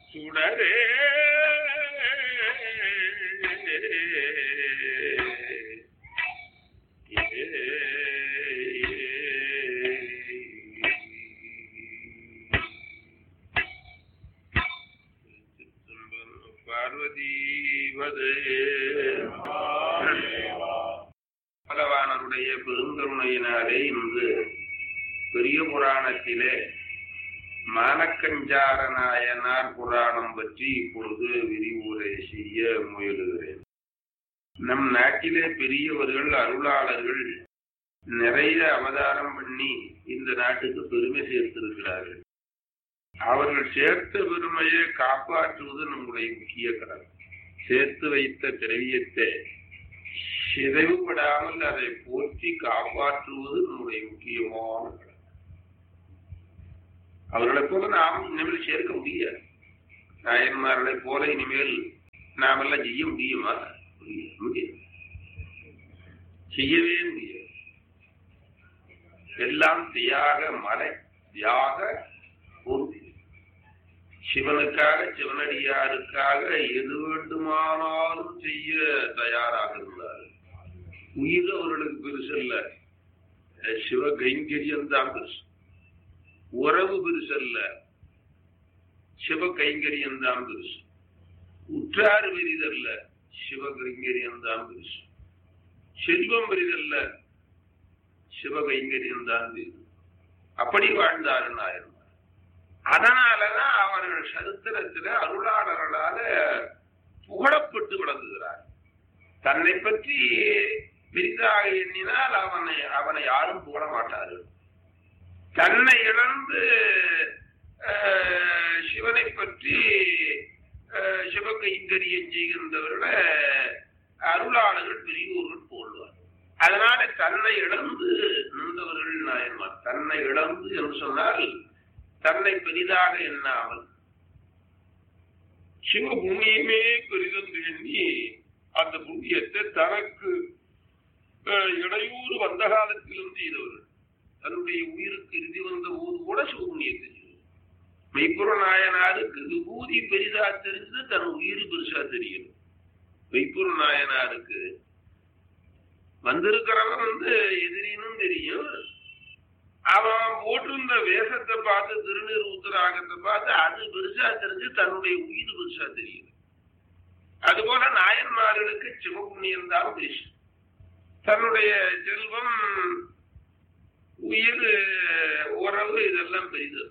சுடரே பார்வதி பகவானருடைய பெருங்கருணையினாலே இன்று பெரிய புராணத்திலே மானக்கஞ்சார நாயனார் புராணம் பற்றி இப்பொழுது விரிவுரை செய்ய முயலுகிறேன் நம் நாட்டிலே பெரியவர்கள் அருளாளர்கள் நிறைய அவதாரம் பண்ணி இந்த நாட்டுக்கு பெருமை சேர்த்திருக்கிறார்கள் அவர்கள் சேர்த்த பெருமையை காப்பாற்றுவது நம்முடைய முக்கிய கடமை சேர்த்து வைத்த திரவியத்தை சிதைவுபடாமல் அதை போற்றி காப்பாற்றுவது நம்முடைய முக்கியமான கடமை அவர்களை போல நாம் இனிமேல் சேர்க்க முடியாது நாயன்மார்களை போல இனிமேல் நாம் எல்லாம் செய்ய முடியுமா முடியாது செய்யவே முடியாது எல்லாம் தியாக மலை தியாக பொருள் சிவனுக்காக சிவனடியாருக்காக எது வேண்டுமானாலும் செய்ய தயாராக இருந்தார் உயிர் அவர்களுக்கு பெருசு இல்ல சிவ கைங்கரியம் தான் பெருசு உறவு பெருசு அல்ல சிவ கைங்கரியம் தான் பெருசு உற்றார் பெரிதல்ல சிவ கைங்கரியம் தான் பெருசு செல்வம் பெரிதல்ல சிவ கைங்கரியம் தான் பெரிது அப்படி வாழ்ந்தாரு நாயன்மார் அதனாலதான் அவர்கள் சரித்திரத்துல அருளாளர்களால புகழப்பட்டு விளங்குகிறார் தன்னை பற்றி பெரிதாக எண்ணினால் அவனை அவனை யாரும் புகழ மாட்டார்கள் தன்னை இழந்து சிவனை பற்றி சிவகைங்கரியம் செய்கின்றவர்களை அருளாளர்கள் பெரியோர்கள் போடுவார் அதனால தன்னை இழந்து நின்றவர்கள் நாயன்மார் தன்னை இழந்து என்று சொன்னால் தன்னை பெரிதாக எண்ணாமல் சிவ புண்ணியமே பெரிதென்று எண்ணி அந்த புண்ணியத்தை தனக்கு இடையூறு வந்த காலத்திலும் செய்தவர்கள் தன்னுடைய உயிருக்கு இறுதி வந்த போது கூட சிவபுண்ணியத்தை மெய்ப்புற நாயனாருக்கு விபூதி பெரிதா தெரிஞ்சது தன் உயிர் பெருசா தெரியும் மெய்ப்புற நாயனாருக்கு வந்திருக்கிறவன் வந்து எதிரினும் தெரியும் அவன் போட்டிருந்த வேஷத்தை பார்த்து திருநீர் உத்தராகத்தை பார்த்து அது பெருசா தெரிஞ்சு தன்னுடைய உயிர் பெருசா தெரியும் அதுபோல நாயன்மார்களுக்கு சிவபுண்ணியம் தான் பெருசு தன்னுடைய செல்வம் உயிர் உறவு இதெல்லாம் பெரிது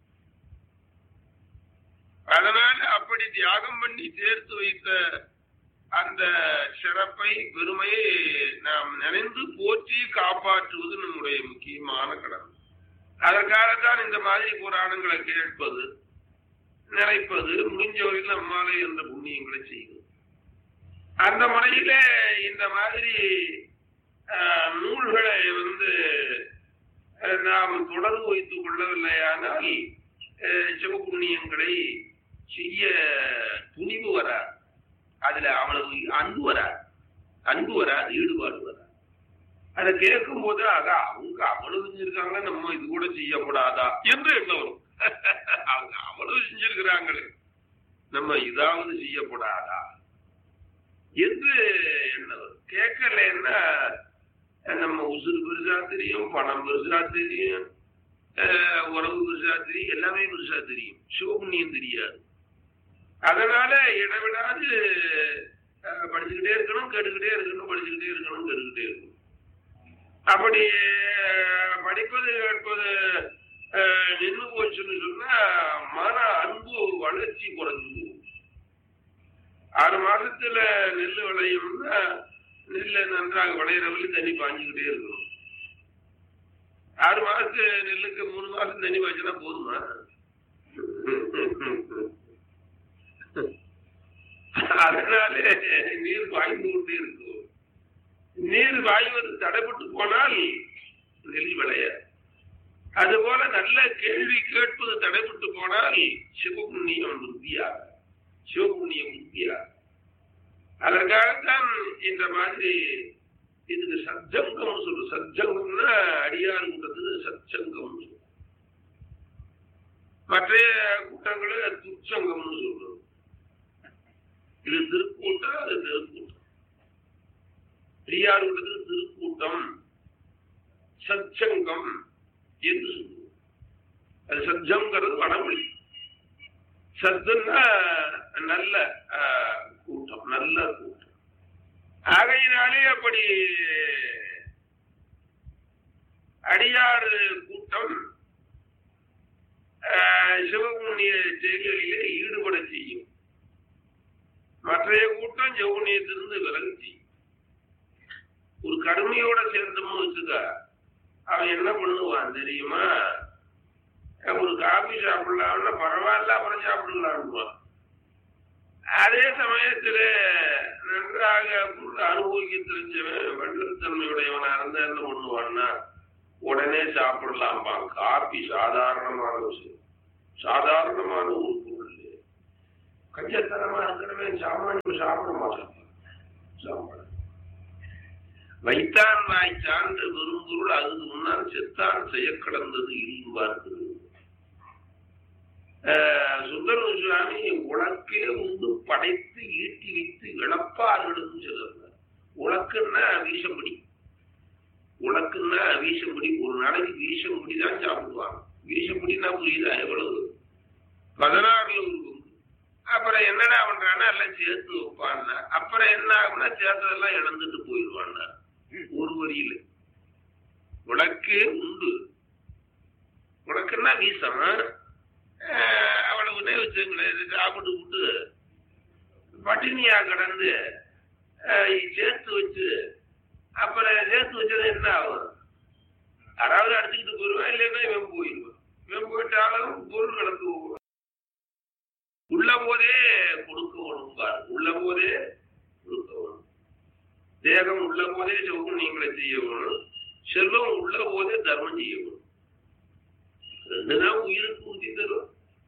அதனால அப்படி தியாகம் பண்ணி சேர்த்து வைத்த அந்த சிறப்பை பெருமையை நாம் நினைந்து போற்றி காப்பாற்றுவது நம்முடைய முக்கியமான கடமை அதற்காகத்தான் இந்த மாதிரி புராணங்களை கேட்பது நினைப்பது முடிஞ்ச வரையில் நம்மாலே என்ற புண்ணியங்களை செய்வது அந்த முறையில இந்த மாதிரி நூல்களை வந்து நாம் தொடர்பு வைத்துக் கொள்ளவில்லையானால் சிவபுண்ணியங்களை செய்ய துணிவு வராது அதுல அவ்வளவு அன்பு வராது அன்பு வராது ஈடுபாடு வராது அதை கேட்கும் போது ஆக அவங்க அவ்வளவு செஞ்சிருக்காங்க நம்ம இது கூட செய்யக்கூடாதா என்று என்ன வரும் அவங்க அவ்வளவு செஞ்சிருக்கிறாங்களே நம்ம இதாவது செய்யக்கூடாதா என்று என்ன வரும் கேட்கலன்னா நம்ம உசுறு பெருசா தெரியும் பணம் பெருசா தெரியும் உறவு பெருசா தெரியும் எல்லாமே பெருசா தெரியும் சிவபுண்ணியம் தெரியாது அதனால இடவிடாது படிச்சுக்கிட்டே இருக்கணும் கேட்டுக்கிட்டே இருக்கணும் படிச்சுக்கிட்டே இருக்கணும் கேட்டுக்கிட்டே இருக்கணும் அப்படி படிப்பது கேட்பது நின்று போச்சுன்னு சொன்னா மன அன்பு வளர்ச்சி குறைஞ்சு ஆறு மாசத்துல நெல் விளையும்னா நெல்லை நன்றாக விளையிறவங்க தண்ணி பாஞ்சுக்கிட்டே இருக்கணும் ஆறு மாசத்து நெல்லுக்கு மூணு மாசம் தண்ணி பாய்ச்சினா போதுமா அதனாலே நீர் பாய்ந்து கொண்டே இருக்கும் நீர் பாய்வது தடைப்பட்டு போனால் நெல் விளையாது அதுபோல நல்ல கேள்வி கேட்பது தடைப்பட்டு போனால் சிவபுண்ணியம் உறுதியா சிவபுண்ணியம் உறுதியா அதற்காகத்தான் இந்த மாதிரி இதுக்கு சத்சங்கம் சொல்லு சத்சங்கம்னா அடியாருன்றது சத்சங்கம் மற்ற கூட்டங்களை துச்சங்கம்னு சொல்றது இது திருக்கூட்டம் அது திருக்கூட்டம் பெரியார் கூட்டத்தில் திருக்கூட்டம் சச்சங்கம் என்று சொல்லுவோம் அது சச்சங்கிறது வடமொழி சத்துன்னா நல்ல ஆஹ், கூட்டம் நல்ல கூட்டம் ஆகையினாலே அப்படி அடியார் கூட்டம் ஆஹ், சிவபுண்ணிய செயல்களிலே ஈடுபட செய்யும் மற்றைய கூட்டம் சிவபுண்ணியத்திலிருந்து விலகு செய்யும் ஒரு கடுமையோட சேர்ந்தோம்னு வச்சுக்க அவன் என்ன பண்ணுவான் தெரியுமா ஒரு காபி சாப்பிடலாம்னா பரவாயில்ல அப்புறம் சாப்பிடலான்னுவான் அதே சமயத்துல நன்றாக பொருள் அனுபவிக்க தெரிஞ்சவன் வள்ளத்தன்மையுடையவனா இருந்தா என்ன பண்ணுவான்னா உடனே சாப்பிடலாம்பான் காபி சாதாரணமான விஷயம் சாதாரணமான ஒரு பொருள் கஞ்சத்தனமா இருக்கிறவன் சாமானியம் சாப்பிட மாட்டான் சாப்பிட வைத்தான் வாய் சான்று விரும்பொருள் அதுக்கு முன்னால் செத்தான் செய்ய கிடந்தது இரும்பார்க்கிறது சுந்தர சுவாமி உலக்கே உண்டு படைத்து ஈட்டி வைத்து இழப்பார்களும் சொல்லுறாங்க உலக்குன்னா வீசம்படி உலக்குன்னா வீசம்படி ஒரு நாளைக்கு வீசம்படி தான் சாப்பிடுவாங்க வீசம்படினா புரியுதா எவ்வளவு பதினாறுல ஒரு பங்கு அப்புறம் என்னடா பண்றான்னா எல்லாம் சேர்த்து வைப்பான்னா அப்புறம் என்ன ஆகும்னா சேர்த்ததெல்லாம் இழந்துட்டு போயிடுவான்னா ஒரு வரியில உனக்கு உண்டு உனக்குன்னா வீசம் ஆஹ் அவ்வளவு வச்சுங்களேன் சாப்பிட்டு விட்டு பட்டினியா கிடந்து ஆஹ் சேர்த்து வச்சு அப்புறம் சேர்த்து வச்சது என்ன ஆகும் யாராவது அடிச்சுக்கிட்டு போயிடுவான் இல்லைன்னா இவன் போயிடுவான் இவன் போயிட்டாலும் பொருள் கிடந்து போவான் உள்ள போதே கொடுக்க வேணும் பாரு உள்ள போதே கொடுக்க வேணும் தேகம் உள்ள போதே செல்வம் நீங்களே செய்ய வேணும் செல்வம் உள்ள போதே தர்மம் செய்ய வேணும் ரெண்டுதான் உயிருக்கு ஊதி தரும்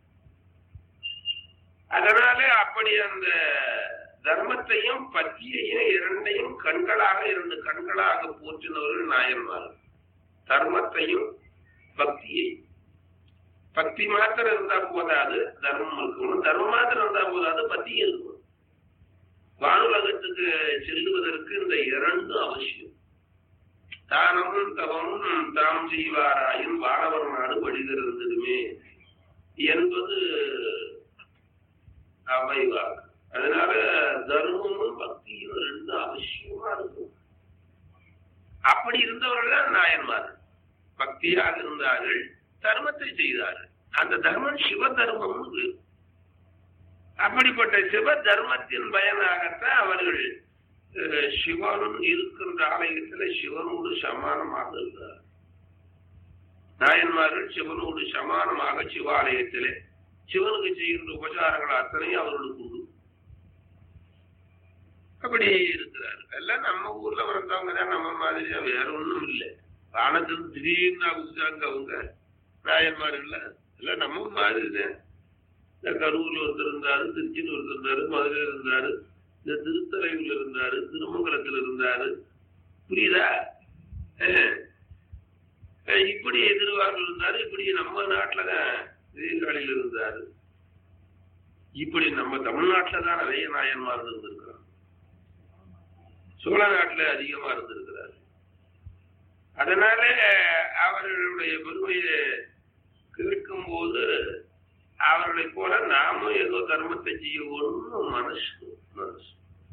அதனால அப்படி அந்த தர்மத்தையும் பத்தியையும் இரண்டையும் கண்களாக இரண்டு கண்களாக போற்றினவர்கள் நாயன்மார்கள் தர்மத்தையும் பக்தியை பக்தி மாத்திரம் இருந்தா போதாது தர்மம் இருக்கணும் தர்மம் மாத்திரம் இருந்தா போதாது பக்தியும் இருக்கணும் வானுலகத்துக்கு செல்லுவதற்கு இந்த இரண்டு அவசியம் தானமும் தவமும் தாம் செய்வாராயின் வானவர் நாடு வழிதிருந்ததுமே என்பது அமைவாக்கு அதனால தர்மமும் பக்தியும் ரெண்டு அவசியமா இருக்கும் அப்படி இருந்தவர்கள் தான் நாயன்மார்கள் பக்தியாக இருந்தார்கள் தர்மத்தை செய்தார்கள் அந்த தர்மம் சிவ தர்மம்னு பேரு. அப்படிப்பட்ட சிவ தர்மத்தின் பயனாகத்தான் அவர்கள் அஹ், சிவனும் இருக்கின்ற ஆலயத்தில் சிவனோடு சமானமாக இருந்தார் நாயன்மார்கள் சிவனோடு சமானமாக சிவாலயத்திலே சிவனுக்கு செய்கின்ற உபச்சாரங்கள் அத்தனையும் அவர்களுக்கு உண்டு அப்படி இருக்கிறார் எல்லாம் நம்ம ஊர்ல வந்தவங்க தான் நம்ம மாதிரியா வேற ஒண்ணும் இல்லை வானத்தில் திடீர்னு குதிச்சாங்க அவங்க நாயன்மார்கள்ல எல்லாம் நம்ம மாதிரி தான் இந்த கரூர்ல ஒருத்தர் இருந்தாரு திருச்சியில் ஒருத்தர் இருந்தாரு மதுரையில் இருந்தாரு இந்த திருத்தலையூர்ல இருந்தாரு திருமங்கலத்துல இருந்தாரு புரியுதா அஹ். அஹ் இப்படி திருவாரூர் இருந்தாரு இப்படி நம்ம நாட்டுல தான் சீர்காழியில் இருந்தாரு இப்படி நம்ம தமிழ்நாட்டுல தான் நிறைய நாயன்மார் இருந்திருக்கிறாங்க சோழ நாட்டுல அதிகமா இருந்திருக்கிறார் அதனால அவர்களுடைய பெருமையை கேட்கும் போது அவர்களை போல நாமும் ஏதோ தர்மத்தை செய்யணும்னு மனசு மனசு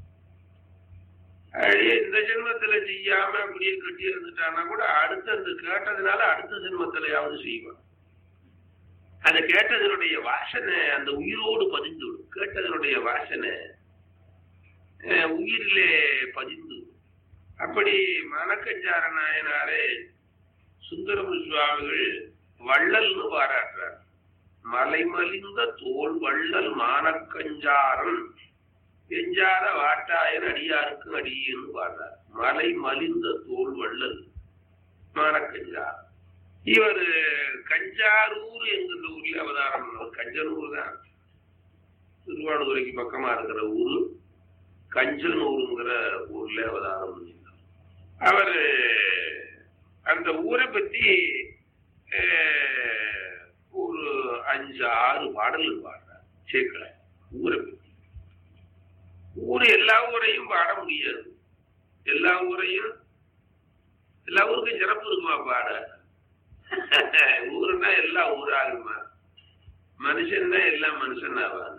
அது இந்த ஜென்மத்துல செய்யாம அப்படியே கட்டி இருந்துட்டான்னா கூட அடுத்த அந்த கேட்டதுனால அடுத்த ஜென்மத்திலையாவது செய்வான் அந்த கேட்டதனுடைய வாசனை அந்த உயிரோடு பதிந்து விடும் கேட்டதனுடைய வாசனை அஹ், உயிரிலே பதிந்து விடும். அப்படி மணக்கஞ்சார நாயனாரே சுந்தரமு சுவாமிகள் வள்ளல்னு பாராட்டுறார் மலைமலிந்த தோல் வள்ளல் மானக்கஞ்சாரன் எஞ்சாத வாட்டாயன் அடியாருக்கு அடியேன்னு பாடுறார் மலை மலிந்த தோல் வள்ளல் மானக்கஞ்சாரன் இவர் கஞ்சாரூர் என்கின்ற ஊர்ல அவதாரம் பண்ணவர் கஞ்சனூர் தான் திருவாடுதுறைக்கு பக்கமா இருக்கிற ஊரு கஞ்சனூருங்கிற ஊர்ல அவதாரம் பண்ணியிருந்தார் அவர் அந்த ஊரை பத்தி அஹ், ஒரு அஞ்சு ஆறு பாடல்கள் பாடுறார் சேர்க்கல ஊரை பத்தி ஊர் எல்லா ஊரையும் பாட முடியாது எல்லா ஊரையும் எல்லா ஊருக்கும் சிறப்பு இருக்குமா பாட ஊருன்னா எல்லா ஊராகுமா மனுஷன் தான் எல்லாம் மனுஷன் ஆவாங்க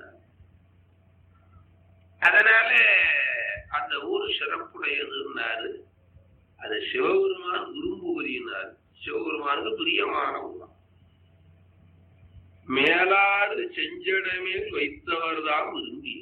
அதனால அந்த ஊர் சிறப்புடையதுன்னாரு அது சிவபெருமான் விரும்புவதினார் சிவபெருமானுக்கு பிரியமான ஊர் மேலாறு செஞ்சடமேல் வைத்தவர் தான் விரும்பி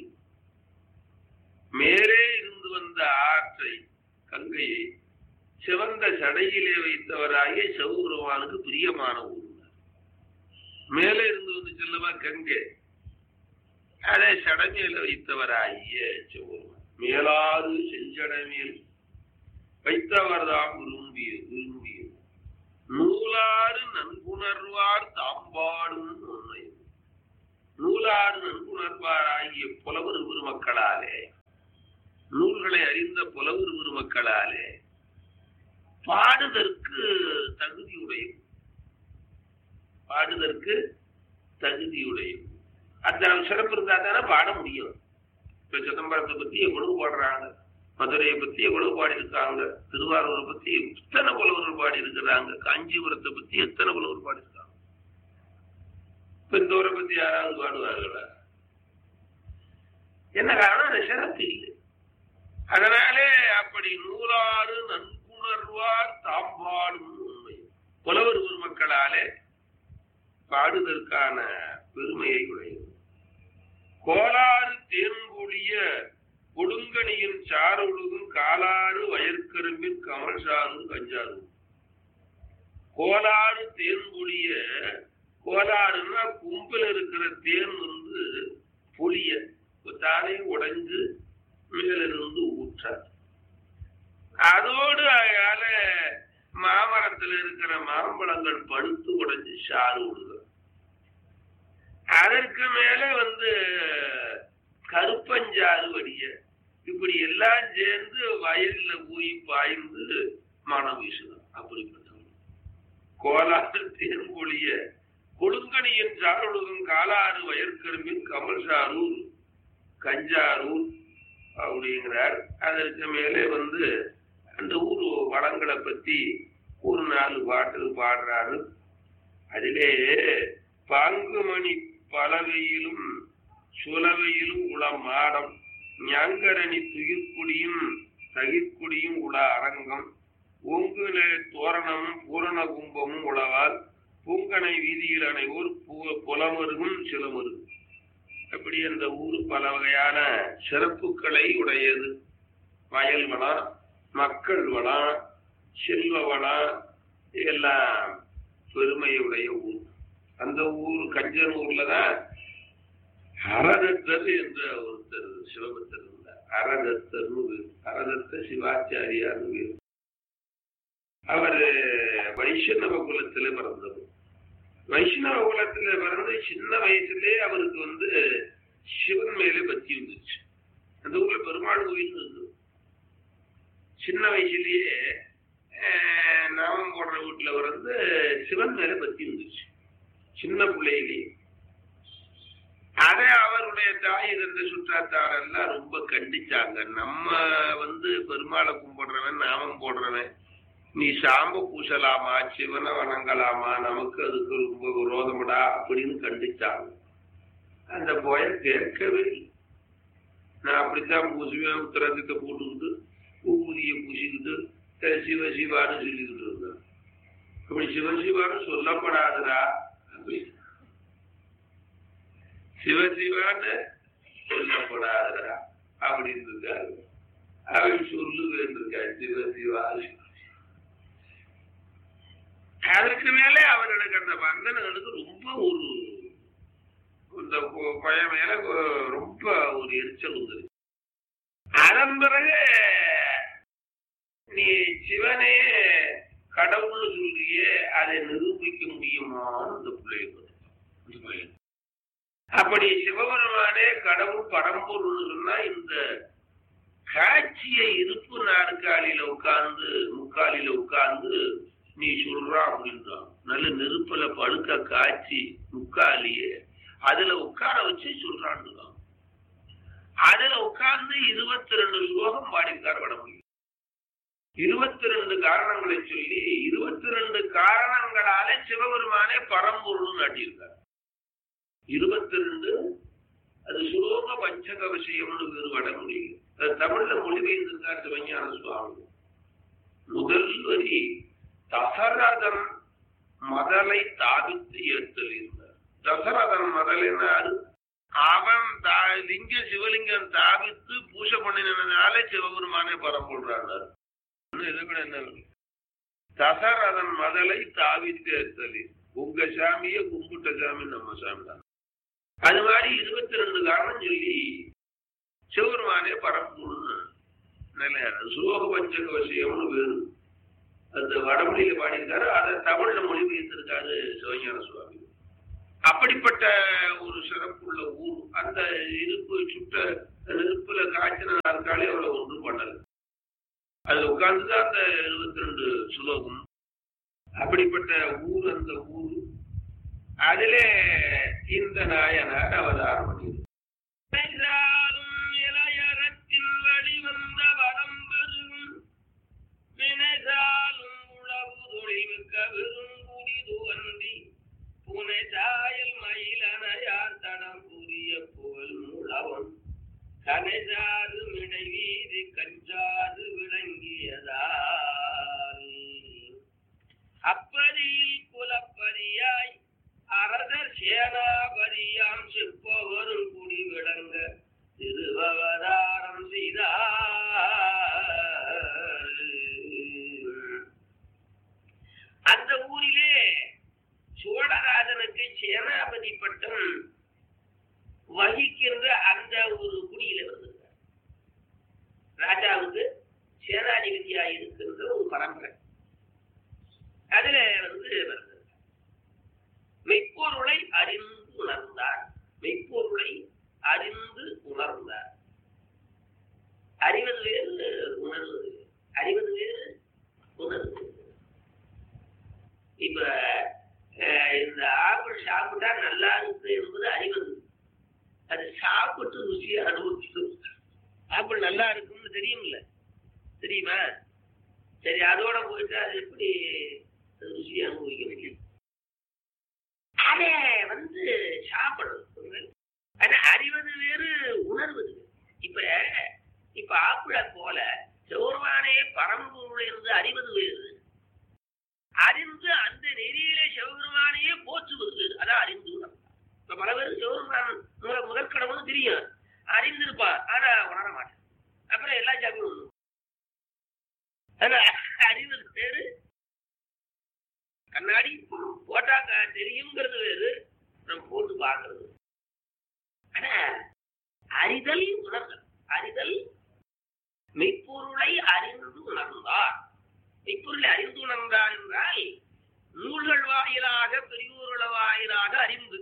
மேலே இருந்து வந்த ஆற்றை கங்கையை சிவந்த சடையிலே வைத்தவராகிய சிவபெருமானுக்கு பிரியமான ஊர் மேலே இருந்து வந்து செல்லவா கங்கை அதை சடமேல வைத்தவராகிய சிவபெருமான் மேலாறு செஞ்சடமேல் வைத்தவர் தான் விரும்பிய விரும்பிய நூலாறு நன்குணர்வார் தாம்பாடும் உண்மை நூலாறு நன்குணர்வார் ஆகிய புலவர் பெருமக்களாலே நூல்களை அறிந்த புலவர் பெருமக்களாலே பாடுதற்கு தகுதியுடையும் பாடுதற்கு தகுதியுடையும் அந்த சிறப்பு இருந்தா தானே பாட முடியும் இப்ப சிதம்பரத்தை பத்தி எவ்வளவு பாடுறாங்க மதுரையை பத்தி எவ்வளவு பாடி இருக்காங்க திருவாரூரை பத்தி எத்தனை புலவர்கள் பாடி இருக்கிறாங்க காஞ்சிபுரத்தை பத்தி எத்தனை புலவர் பாடி இருக்காங்க இப்ப இந்த ஊரை பத்தி யாராவது பாடுவார்களா என்ன காரணம் அந்த சிறப்பு இல்லை அதனாலே அப்படி நூலாறு நன்குணர்வார் தாம்பாடும் உண்மை புலவர் பெருமக்களாலே பாடுதற்கான பெருமையை உடையது கோலாறு தேன்கூடிய கொடுங்கணியின் சாரொழுகும் காலாறு வயற்கரும்பின் கமல் சாரும் கஞ்சாரும் கோலாறு தேன்கூடிய கோலாறுன்னா கும்பில் இருக்கிற தேன் வந்து புளிய தானே உடைஞ்சு மேலிருந்து ஊற்ற அதோடு அதால மாமரத்தில் இருக்கிற மாம்பழங்கள் பழுத்து உடைஞ்சு சாறு விடுது அதற்கு மேல வந்து கருப்பஞ்சாறு வடிய இப்படி எல்லாம் சேர்ந்து வயல்ல போய் பாய்ந்து மனம் வீசுது அப்படிப்பட்டவங்க கோலாறு தேன்பொழிய கொழுங்கணியின் சாருலகம் காலாறு வயற்கரும்பின் கமல் சாரூர் கஞ்சாரூர் அப்படிங்கிறார் அதற்கு மேலே வந்து அந்த ஊர் வளங்களை பத்தி ஒரு நாலு பாட்டு பாடுறாரு அதிலே பாங்குமணி பலவையிலும் சுலவையிலும் உள மாடம் ஞாங்கரணி துயிர்க்குடியும் தகிர்க்குடியும் உள அரங்கம் ஒங்குல தோரணமும் பூரண கும்பமும் உளவால் பூங்கனை வீதியில் அனைவோர் புலமருகும் சிலமருகும் அப்படி அந்த ஊர் பல வகையான சிறப்புகளை உடையது வயல் வளம் மக்கள் வளம் செல்வ வளம் எல்லாம் பெருமையுடைய ஊர் அந்த ஊர் கஞ்சனூர்ல தான் அரதத்தர் என்ற ஒருத்தர் சிவபக்தர் இருந்தார் அரதத்தர்னு அரதத்த சிவாச்சாரியார்னு அவர் வைஷ்ணவ குலத்துல பிறந்தவர் வைஷ்ணவ குலத்துல பிறந்து சின்ன வயசுலயே அவருக்கு வந்து சிவன் மேல பத்தி வந்துருச்சு அந்த ஊர்ல பெருமாள் கோயில் இருந்தது சின்ன வயசுலயே நாமம் போடுற வீட்டுல வந்து சிவன் மேல பத்தி வந்துருச்சு சின்ன பிள்ளையிலேயே அதை அவருடைய தாய் இருந்த சுற்றாத்தார் எல்லாம் ரொம்ப கண்டிச்சாங்க நம்ம வந்து பெருமாளை கும்பிடுறவன் நாமம் போடுறவன் நீ சாம்ப பூசலாமா சிவனை வணங்கலாமா நமக்கு அதுக்கு ரொம்ப விரோதமடா அப்படின்னு கண்டிச்சாங்க அந்த போய கேட்கவே இல்லை நான் அப்படித்தான் பூசுவேன் உத்தரத்தை போட்டுக்கிட்டு ஊதிய பூசிக்கிட்டு சிவ சிவான்னு சொல்லிக்கிட்டு இருந்தேன் அப்படி சிவசிவான்னு சொல்லப்படாதுடா அப்படின்னு சிவசிவான்னு சொல்லப்படாதுடா அப்படின்னு இருக்காரு அவன் சொல்லுவேன் இருக்கா சிவசிவா அதற்கு மேலே அவர்களுக்கு அந்த வந்தனங்களுக்கு ரொம்ப ஒரு இந்த பையன் மேல ரொம்ப ஒரு எரிச்சல் வந்துருக்கு அதன் பிறகு நீ சிவனே கடவுள்னு சொல்றியே அதை நிரூபிக்க முடியுமான்னு அந்த பிள்ளை அப்படி சிவபெருமானே கடவுள் பரம்பொருள்னு சொன்னா இந்த காட்சியை இருப்பு நாற்காலியில உட்கார்ந்து முக்காலில உட்கார்ந்து நீ சொல்றா அப்படின்றான் நல்ல நெருப்புல பழுக்க காய்ச்சி முக்காலியே அதுல உட்கார வச்சு சொல்றான்னு அதுல உட்கார்ந்து இருபத்தி ரெண்டு ஸ்லோகம் பாடியிருக்கார் வடமொழி இருபத்தி ரெண்டு காரணங்களை சொல்லி இருபத்தி ரெண்டு காரணங்களாலே சிவபெருமானே பரம்பொருள் நாட்டியிருக்கார் இருபத்தி ரெண்டு அது சுலோக பஞ்சக விஷயம்னு வேறு வடமொழி அது தமிழ்ல மொழிபெயர்ந்திருக்கார் சிவஞான சுவாமி முதல் வரி தசரதன் மதலை தாவித்து ஏற்றல் இருந்தார் தசரதன் மதலினார் அவன் தா- லிங்க சிவலிங்கம் தாவித்து பூஜை பண்ணினால சிவபெருமானே பரம்பொழுறாங்க இதுக்கூட என்ன இருக்கு? தசரதன் மதலை தாவித்து ஏற்றல் உங்க சாமிய கும்பிட்ட சாமி நம்ம சாமி தான் அது மாதிரி இருபத்தி ரெண்டு காரணம் சொல்லி சிவபெருமானே பரம்பொருள்னு நிலையான சுலோக பஞ்சக விஷயம்னு வேறு அந்த வடமொழியில பாடியிருக்காரு அதை தமிழ்ல மொழிபெயர்த்திருக்காரு சிவஞான சுவாமி அப்படிப்பட்ட ஒரு சிறப்புள்ள ஊர் அந்த இருப்பு சுட்ட நெருப்புல காய்ச்சின நாற்காலி அவளை ஒன்றும் பண்ணல அதுல உட்கார்ந்துதான் அந்த இருபத்தி ரெண்டு சுலோகம் அப்படிப்பட்ட ஊர் அந்த ஊர் அதிலே இந்த நாயனார் அவதாரம் பண்ணியிருக்கார் இளையரத்தில் வழிவந்த வடம்பெரும் வினைசாலும் உழவு தொழில்மிக்க விருங்குடி துவந்தி புனைசாயல் மயிலனையார் தடம் புரிய புகழ் முழவன் கனைசாறு மிடை வீதி கஞ்சாது விளங்கியதால் அப்பதியில் குலப்பதியாய் அரசர் சேனாபதியாம் செப்பவரும் குடி விளங்க திருவவதாரம் செய்தார் அந்த ஊரிலே சோழராஜனுக்கு சேனாபதி பட்டம் வகிக்கின்ற அந்த ஒரு குடியில வந்திருக்கார் ராஜாவுக்கு சேனாதிபதியா இருக்கின்ற ஒரு பரம்பரை அதுல வந்து வருது மெய்ப்பொருளை அறிந்து உணர்ந்தார் மெய்ப்பொருளை அறிந்து உணர்ந்தார் அறிவது வேறு உணர்வது வேறு அறிவது வேறு உணர்வது வேறு இப்ப அஹ், இந்த ஆப்பிள் சாப்பிட்டா நல்லா இருக்கு என்பது அறிவது அது சாப்பிட்டு ருசியை அனுபவிச்சு ஆப்பிள் நல்லா இருக்கும்னு தெரியும்ல தெரியுமா சரி அதோட போயிட்டு அது எப்படி ருசியை அனுபவிக்க முடியும் அதை வந்து சாப்பிடுறது ஆனா அறிவது வேறு உணர்வது வேறு. இப்ப இப்ப ஆப்பிளை போல சிவருமானே பரம்பொருள் இருந்து அறிவது வேறு அறிந்து அந்த நெறியிலே சிவபெருமானையே போற்றுவது வேறு அதான் அறிந்து உணர்ந்தார் இப்ப பல பேர் சிவபெருமான் முதல் முதற்கடவுள்னு தெரியும் அறிந்திருப்பான் ஆனா உணர மாட்டான் அப்புறம் எல்லா சாமியும் ஒண்ணு ஆனா அறிவது வேறு கண்ணாடி போட்டா க- தெரியுங்கிறது வேறு நம்ம போட்டு பார்க்கறது ஆனா அறிதல் உணர்தல் அறிதல் மெய்ப்பொருளை அறிந்து உணர்ந்தார் மெய்ப்பொருளை அறிந்து உணர்ந்தார் என்றால் நூல்கள் வாயிலாக பெரியோர்கள் வாயிலாக அறிந்து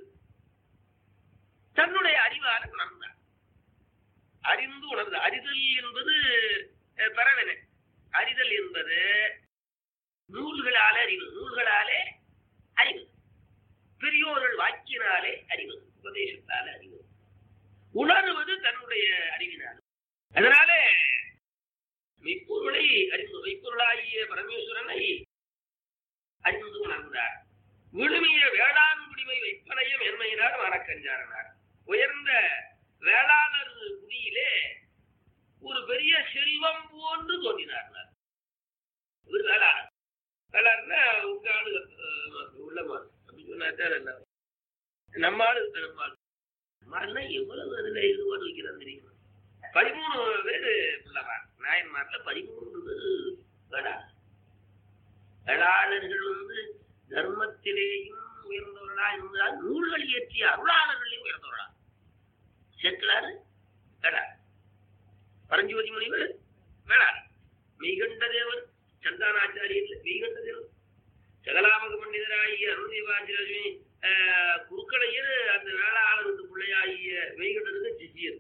தன்னுடைய அறிவால உணர்ந்தார் அறிந்து உணர்ந்து அறிதல் என்பது அஹ், பரவன அறிதல் என்பது நூல்களாலே அறிவது நூல்களாலே அறிவது பெரியோர்கள் வாக்கினாலே அறிவது உபதேசத்தாலே அறிவது உணர்வது தன்னுடைய அறிவினால் அதனாலே மெய்ப்பொருளை அறிந்து மெய்ப்பொருளாகிய பரமேஸ்வரனை அறிந்து உணர்ந்தார் விழுமிய வேளாண் குடிமை வைப்பனையும் என்மையினார் மரக்கஞ்சாரனார் உயர்ந்த வேளாளர் குடியிலே ஒரு பெரிய செல்வம் போன்று தோன்றினார் இவர் வேளாளர் வேளாளர்னா உங்க ஆளு அஹ், உள்ளமாள் அப்படி சொன்னாதான் நல்லா நம்ம ஆளு நம்ம ஆளு நம்ம ஆளுனா எவ்வளவு அதுல ஈடுபாடு வைக்கிறான் தெரியுமா பதிமூணு பேரு பிள்ளைவார் நாயன்மார்ல பதிமூணு பேரு வேளாளர் வேளாளர்கள் வந்து தர்மத்திலேயும் உயர்ந்தவர்களா இருந்தால் நூல்கள் இயற்றிய அருளாளர்களையும் உயர்ந்தவர்களா சேர்க்கலாரு வேளாளர் பரஞ்சோதி முனிவர் வேளாளர் மெய்கண்ட தேவர் சந்தானாச்சாரியர் மெய்கண்ட தேவர் சகலாமக பண்டிதராகிய அருள்தேவாச்சாரியமே குருக்களையர் அந்த வேளாளருக்கு பிள்ளையாகிய மெய்கண்டருக்கு சிஷியர்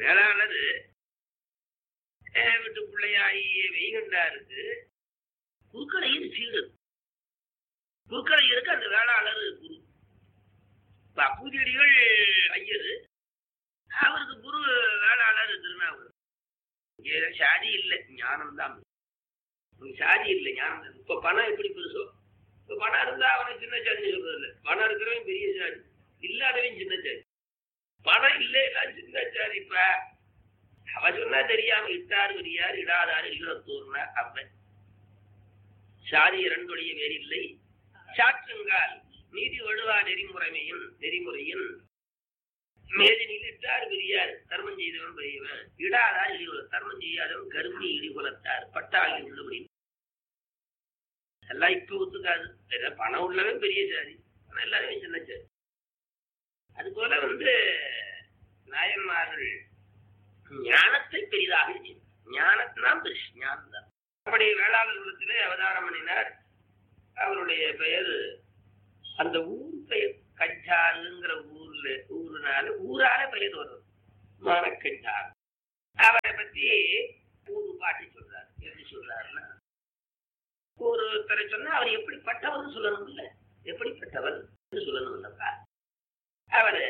வேளாளர் அஹ், வீட்டு பிள்ளையாகிய மெய்கண்டாருக்கு குறுக்கடையில் சீடு குறுக்கடையருக்கு அந்த வேளாளர் குரு இப்ப பூஜடிகள் ஐயர் அவருக்கு குரு வேளாளர் திருநாவூர் இங்க சாதி இல்லை ஞானம் தான் சாதி இல்லை ஞானம் தான் இப்ப பணம் எப்படி பெருசோ இப்ப பணம் இருந்தா அவனை சின்ன சாதின்னு சொல்றது இல்லை பணம் இருக்கிறவன் பெரிய சாதி இல்லாதவன் சின்ன சாதி பணம் இல்லை சின்ன சாதி இப்ப அவ சொன்னா தெரியாம இட்டார் பெரியார் இடாதார் ஈழத்தூர்னா அவன் சாதி இரண்டுடைய வேறில்லை சாற்றுங்கால் நீதி வழுவா நெறிமுறைமையின் நெறிமுறையின் மேதினில் இட்டார் பெரியார் தர்மம் செய்தவன் பெரியவன் இடாதார் இடிகுல தர்மம் செய்யாதவன் கருமி இடிகுலத்தார் பட்டாளி உள்ளபடி எல்லாம் இப்ப ஒத்துக்காது ஏதோ பணம் உள்ளவன் பெரிய சாதி பணம் எல்லாருமே சின்ன சாதி அது போல வந்து நாயன்மார்கள் ஞானத்தை பெரிதாக வச்சு ஞானத்தினால் பெருசு ஞானம் தான் அப்படி வேளாளர் குலத்திலே அவதாரம் பண்ணினார் அவருடைய பெயர் அந்த ஊர் பெயர் கஞ்சாருங்கிற ஊர்ல ஊருனால ஊரால பெயர் வரும் மானக்கஞ்சார் அவரை பத்தி ஊரு பாட்டி சொல்றாரு எப்படி சொல்றாருன்னா ஒருத்தரை சொன்னா அவர் எப்படிப்பட்டவர் சொல்லணும் இல்ல எப்படிப்பட்டவர் சொல்லணும் இல்லப்பா அவரு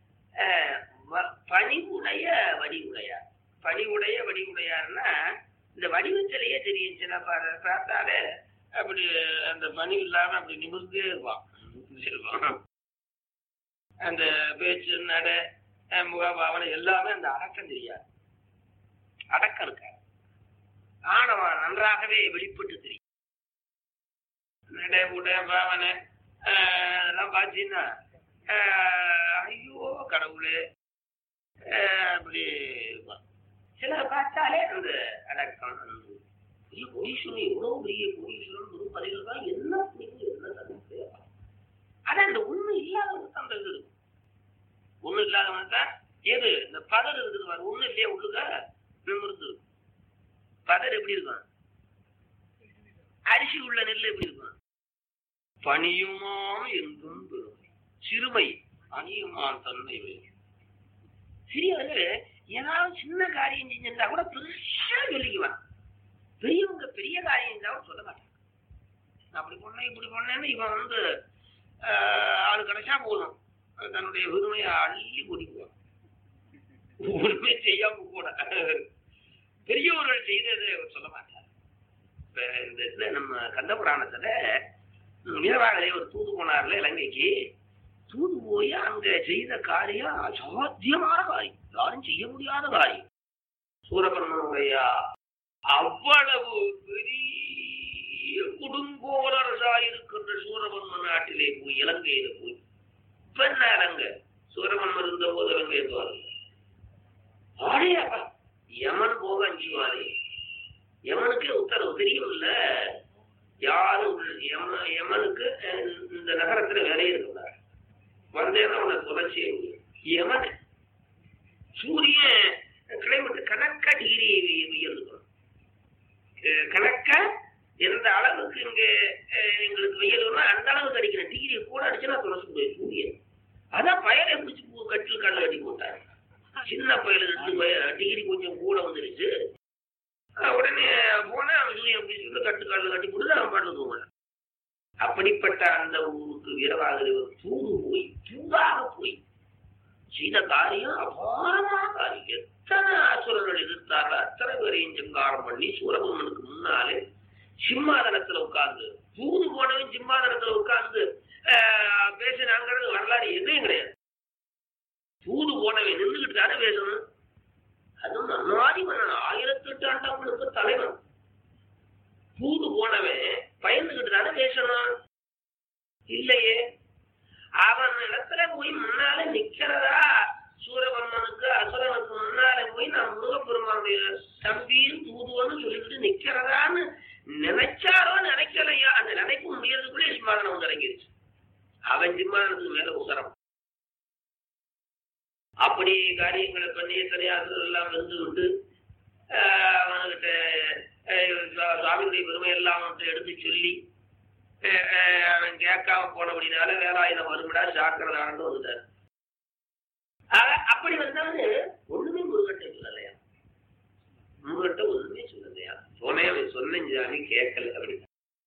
பணிவுடைய வடிவுடையார் பணிவுடைய வடிவுடையார்னா இந்த வடிவத்திலேயே தெரியும் சில பார்த்தாலே அப்படி அந்த பணி இல்லாம அப்படி நிமிர்ந்தே இருப்பான் அந்த பேச்சு நட முகபாவனை எல்லாமே அந்த அடக்கம் தெரியாது அடக்கம் இருக்காது ஆணவம் நன்றாகவே வெளிப்பட்டு தெரியும் நட உட பாவனை அதெல்லாம் பார்த்தீங்கன்னா ஐயோ கடவுளே அப்படி சிலர் பார்த்தாலே அந்த அடக்கம் பெரிய கோடீஸ்வரன் எவ்வளவு பெரிய கோடீஸ்வரன் ஒரு பதவியில் தான் என்ன பிடிக்கும் என்ன தகுதி ஆனா இந்த உண்மை இல்லாதவனுக்கு அந்த இது இருக்கும் ஒண்ணு இல்லாதவனுக்கு தான் எது இந்த பதர் இருக்குது பாரு ஒண்ணு இல்லையா உள்ளுக்க நிமிர்ந்து பதர் எப்படி இருக்கும் அரிசி உள்ள நெல் எப்படி இருக்கும் பணியுமாம் எங்கும் பெருமை சிறுமை அணியுமான் தன்னை சிறியவர்கள் ஏதாவது சின்ன காரியம் செஞ்சிருந்தா கூட பெருசா சொல்லிக்குவான் பெரியவங்க பெரிய காரியம் செஞ்சாலும் சொல்ல மாட்டாங்க அப்படி பண்ண இப்படி பண்ணேன்னு இவன் வந்து ஆளு கிடைச்சா போதும் தன்னுடைய பெருமையை அள்ளி கூட்டிக்குவான் ஒண்ணுமே செய்யாம கூட பெரியவர்கள் செய்ததை சொல்ல மாட்டார் இந்த இதுல நம்ம கந்த புராணத்துல வீரவாகலே ஒரு தூது போனார்ல இலங்கைக்கு தூது போய் அங்க செய்த காரியம் அசாத்தியமான காரியம் யாரும் செய்ய முடியாத காரியம் சூரபன்மனுடைய அவ்வளவு பெரிய கொடுங்கோலரசா இருக்கின்ற சூரபன்ம நாட்டிலே போய் இலங்கையில போய் பெண்ண இலங்க சூரபன்மன் இருந்த போது இலங்கை ஆடையாப்பா யமன் போக அஞ்சுவாரு யமனுக்கு உத்தரவு தெரியும் இல்ல யாரும் யம யமனுக்கு இந்த நகரத்துல வேலையே இருக்கக்கூடாது வந்தேன்னா உன்னை தொடர்ச்சி யமன் சூரியன் கிளைமேட் கணக்கா டிகிரி உயர்ந்துக்கணும் கணக்கா எந்த அளவுக்கு இங்க எங்களுக்கு வெயிலுன்னா அந்த அளவுக்கு அடிக்கிறேன் டிகிரி கூட அடிச்சுன்னா துளசி போய் சூரியன் அதான் பயலை பிடிச்சி கட்டில் கல்ல கட்டி போட்டாங்க சின்ன பயல ரெண்டு பய டிகிரி கொஞ்சம் கூட வந்துருச்சு உடனே போனா சூரியன் பிடிச்சி கட்டு கல்ல கட்டி போட்டு அவன் பாட்டு தூங்கல அப்படிப்பட்ட அந்த ஊருக்கு வீரவாகிறவர் தூது போய் தூதாக போய் செய்த காரியம் அபாரமான காரியம் எத்தனை அசுரர்கள் எதிர்த்தார்கள் அத்தனை பேரையும் சங்காரம் பண்ணி சூரபன்மனுக்கு முன்னாலே சிம்மாதனத்துல உட்கார்ந்து தூது போனவன் சிம்மாதனத்துல உட்கார்ந்து பேசினாங்கிறது வரலாறு எதுவும் கிடையாது தூது போனவன் நின்றுகிட்டு தானே பேசணும் அதுவும் நன்னாதி மன்னன் ஆயிரத்தி எட்டு ஆண்டவங்களுக்கு தலைவன் தூது போனவன் பயந்துகிட்டு தானே பேசணும் இல்லையே அவன் இடத்துல போய் முன்னால நிக்கிறதா சூரபன்மனுக்கு அசுரனுக்கு முன்னால போய் நான் முருகப்பெருமானுடைய தம்பியும் தூதுவன்னு சொல்லிக்கிட்டு நிக்கிறதான்னு நினைச்சாரோ நினைக்கலையா அந்த நினைப்பு முடியறதுக்குள்ளே சிம்மாதனம் வந்து இறங்கிருச்சு அவன் சிம்மாதனத்துக்கு மேல உத்தரம் அப்படி காரியங்களை பண்ணி எத்தனையாசர் எல்லாம் வந்து விட்டு அவன்கிட்ட சுவாமியுடைய பெருமை எல்லாம் அவன்கிட்ட எடுத்து சொல்லி அவன் கேட்காம போனபடினால வேலாயுதம் வரும்டா ஜாக்கிரதான்னு வந்துட்டார் அப்படி வந்தவரு ஒண்ணுமே முருகட்டை சொல்லலையா முருகட்ட ஒண்ணுமே சொல்லலையா சொன்னே அவன் சொன்ன கேட்கல அப்படி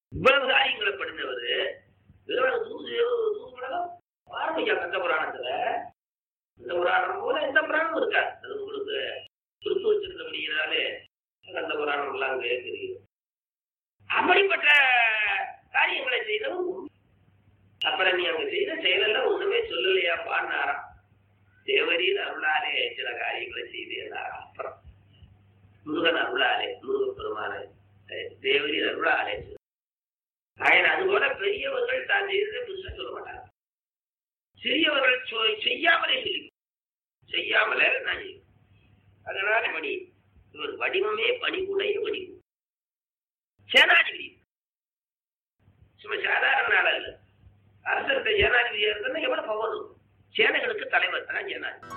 இவ்வளவு காரியங்களை பண்ணினவர் வெறும் தூது தூதுபடலாம் பாருங்க கந்த புராணத்துல இந்த புராணம் போல எந்த புராணமும் இருக்காது அது உங்களுக்கு கொடுத்து வச்சிருந்தபடினாலே கந்த புராணம் எல்லாம் கேட்குறீங்க அப்படிப்பட்ட காரியங்களை செய்தவன் உண்டு. அப்புறம் நீ அங்க செய்த செயலெல்லாம் ஒண்ணுமே சொல்லலையா பாடினாராம் தேவரின் அருளாலே சில காரியங்களை செய்தேனாராம் அப்புறம் முருகன் அருளாலே முருகப் பெருமானே தேவரின் அருளாலே ஆயன் அதுபோல பெரியவர்கள் தான் செய்ததை புதுசா சொல்ல மாட்டாங்க சிறியவர்கள் சொ- செய்யாமலே சொல்லி செய்யாமலே நான் செய்வேன். அதனால மணி இவர் வடிவமே பணிவுடைய வடிவு சேனாதிபதி சும்மா சாதாரண நாள் அல்ல அரசர்கிட்ட சேனாதிபதியா இருக்குன்னா எவ்வளவு பவர் இருக்கும் சேனைகளுக்கு தலைவர் தான் சேனாதிபதி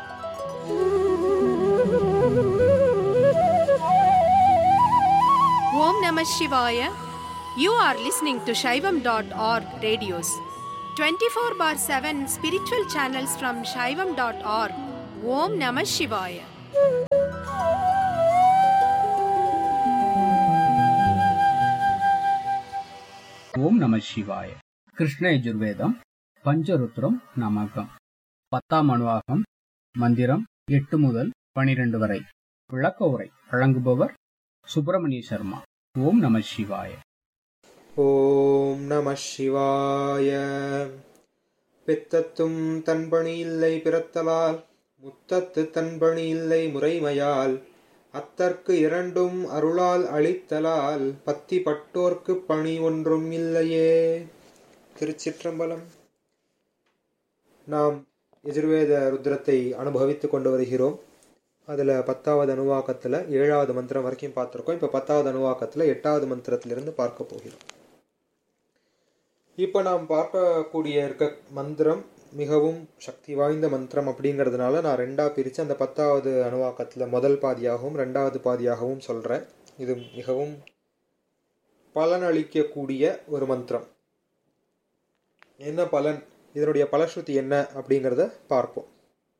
Om Namah Shivaya. You are listening to Shaivam.org radios. 24 bar 7 spiritual channels from Shaivam.org. Om Namah Shivaya. ஓம் நம சிவாய கிருஷ்ண யஜுர்வேதம் பஞ்சருத்ரம் நமகம் பத்தாம் அணுவாகம் மந்திரம் எட்டு முதல் பனிரெண்டு வரை விளக்க உரை வழங்குபவர் சுப்பிரமணிய சர்மா ஓம் நம சிவாய ஓம் நம சிவாய பித்தத்தும் தன்பணி இல்லை பிறத்தலால் முத்தத்து தன்பணி இல்லை முறைமையால் அத்தற்கு இரண்டும் அருளால் அளித்தலால் பத்தி பட்டோர்க்கு பணி ஒன்றும் இல்லையே திருச்சிற்றம்பலம் நாம் எஜுர்வேத ருத்ரத்தை அனுபவித்துக் கொண்டு வருகிறோம் அதில் பத்தாவது அணுவாக்கத்தில் ஏழாவது மந்திரம் வரைக்கும் பார்த்துருக்கோம் இப்போ பத்தாவது அணுவாக்கத்தில் எட்டாவது மந்திரத்திலிருந்து பார்க்க போகிறோம் இப்போ நாம் பார்க்கக்கூடிய இருக்க மந்திரம் மிகவும் சக்தி வாய்ந்த மந்திரம் அப்படிங்கிறதுனால நான் ரெண்டாக பிரித்து அந்த பத்தாவது அணுவாக்கத்தில் முதல் பாதியாகவும் ரெண்டாவது பாதியாகவும் சொல்கிறேன் இது மிகவும் பலனளிக்கக்கூடிய ஒரு மந்திரம் என்ன பலன் இதனுடைய பலஸ்ருதி என்ன அப்படிங்கிறத பார்ப்போம்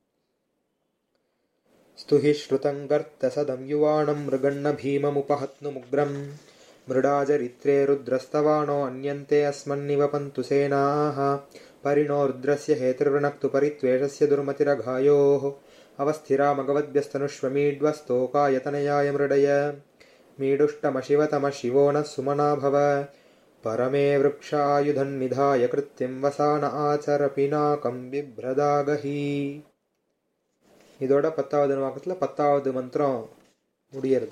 स्तुहि श्रुतङ्गर्तसदं युवाणं मृगण्ण भीममुपहत्नुमुग्रं मृडाचरित्रे रुद्रस्तवाणो अन्यन्ते अस्मन्निव पन्तु सेनाः परिणो रुद्रस्य हेतुर्वृणक्तु परित्वेषस्य दुर्मतिरघायोः अवस्थिरामगवद्भ्यस्तनुष्वमीड्वस्तोकायतनयाय मृडय मीडुष्टमशिवतमः शिवो नः सुमना भव परमे वृक्षायुधन्निधाय कृत्यं वसान आचर पिनाकं बिभ्रदागहि இதோட பத்தாவது அணுவாக்கத்தில் பத்தாவது மந்திரம் முடியறது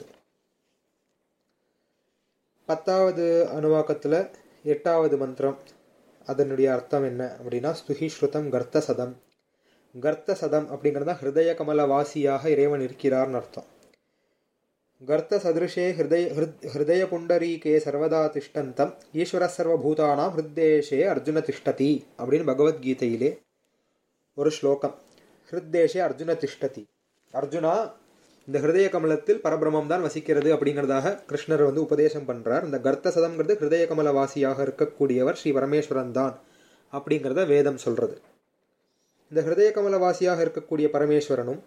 பத்தாவது அணுவாக்கத்தில் எட்டாவது மந்திரம் அதனுடைய அர்த்தம் என்ன அப்படின்னா ஸ்துஹி ஸ்ருதம் கர்த்த சதம் கர்த்த சதம் அப்படிங்கிறது தான் ஹிருதய கமல வாசியாக இறைவன் இருக்கிறார்னு அர்த்தம் கர்த்த சதிருஷே ஹிருதய ஹிருத் ஹிருதய புண்டரீகே சர்வதா திஷ்டந்தம் ஈஸ்வர சர்வபூதானாம் ஹிருத்தேஷே அர்ஜுன திஷ்டதி அப்படின்னு பகவத்கீதையிலே ஒரு ஸ்லோகம் ஹிருத்தேஷே அர்ஜுன திஷ்டதி அர்ஜுனா இந்த ஹிருதய கமலத்தில் பரபிரமம் தான் வசிக்கிறது அப்படிங்கிறதாக கிருஷ்ணர் வந்து உபதேசம் பண்றார் இந்த கர்த்த சதம்ங்கிறது ஹிருதய கமல வாசியாக இருக்கக்கூடியவர் ஸ்ரீ பரமேஸ்வரன் தான் அப்படிங்கிறத வேதம் சொல்றது இந்த ஹிருதய கமல வாசியாக இருக்கக்கூடிய பரமேஸ்வரனும்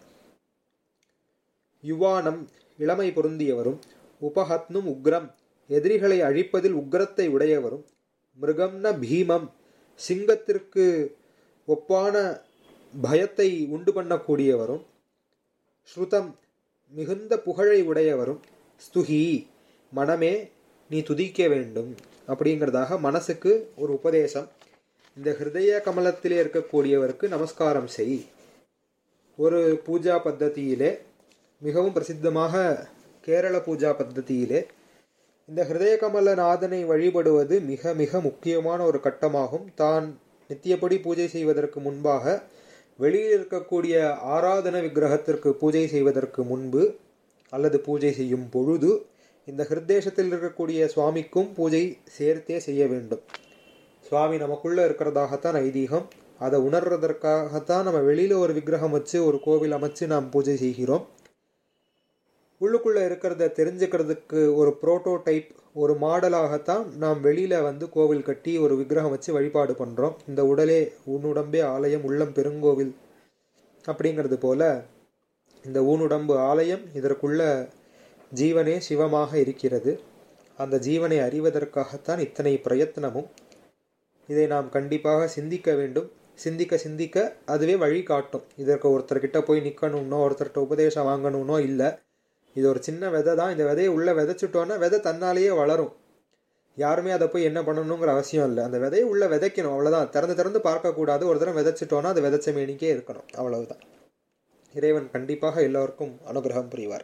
யுவானம் இளமை பொருந்தியவரும் உபஹத்னும் உக்ரம் எதிரிகளை அழிப்பதில் உக்ரத்தை உடையவரும் மிருகம்ன பீமம் சிங்கத்திற்கு ஒப்பான பயத்தை உண்டு பண்ணக்கூடியவரும் ஸ்ருதம் மிகுந்த புகழை உடையவரும் ஸ்துஹி மனமே நீ துதிக்க வேண்டும் அப்படிங்கிறதாக மனசுக்கு ஒரு உபதேசம் இந்த ஹிருதய கமலத்திலே இருக்கக்கூடியவருக்கு நமஸ்காரம் செய் ஒரு பூஜா பத்ததியிலே மிகவும் பிரசித்தமாக கேரள பூஜா பத்ததியிலே இந்த ஹிருதய கமலநாதனை வழிபடுவது மிக மிக முக்கியமான ஒரு கட்டமாகும் தான் நித்தியப்படி பூஜை செய்வதற்கு முன்பாக வெளியில் இருக்கக்கூடிய ஆராதன விக்கிரகத்திற்கு பூஜை செய்வதற்கு முன்பு அல்லது பூஜை செய்யும் பொழுது இந்த ஹிருத்தேசத்தில் இருக்கக்கூடிய சுவாமிக்கும் பூஜை சேர்த்தே செய்ய வேண்டும் சுவாமி நமக்குள்ள இருக்கிறதாகத்தான் ஐதீகம் அதை உணர்றதற்காகத்தான் நம்ம வெளியில ஒரு விக்கிரகம் வச்சு ஒரு கோவில் அமைச்சு நாம் பூஜை செய்கிறோம் உள்ளுக்குள்ள இருக்கிறத தெரிஞ்சுக்கிறதுக்கு ஒரு புரோட்டோடைப் ஒரு மாடலாகத்தான் நாம் வெளியில வந்து கோவில் கட்டி ஒரு விக்கிரகம் வச்சு வழிபாடு பண்றோம் இந்த உடலே உன்னுடம்பே ஆலயம் உள்ளம் பெருங்கோவில் அப்படிங்கிறது போல இந்த ஊனுடம்பு ஆலயம் இதற்குள்ள ஜீவனே சிவமாக இருக்கிறது அந்த ஜீவனை அறிவதற்காகத்தான் இத்தனை பிரயத்தனமும் இதை நாம் கண்டிப்பாக சிந்திக்க வேண்டும் சிந்திக்க சிந்திக்க அதுவே வழி காட்டும் இதற்கு ஒருத்தர்கிட்ட போய் நிற்கணும்னோ ஒருத்தர்கிட்ட உபதேசம் வாங்கணும்னோ இல்லை இது ஒரு சின்ன விதை தான் இந்த விதையை உள்ளே விதைச்சிட்டோன்னா விதை தன்னாலேயே வளரும் யாருமே அதை போய் என்ன பண்ணணுங்கிற அவசியம் இல்லை அந்த விதையை உள்ளே விதைக்கணும் அவ்வளோதான் திறந்து திறந்து பார்க்கக்கூடாது ஒரு தடவை விதைச்சிட்டோன்னா அது விதைச்ச மேனிக்கே இருக்கணும் அவ்வளவுதான் இறைவன் கண்டிப்பாக எல்லோருக்கும் அனுகிரகம் புரிவார்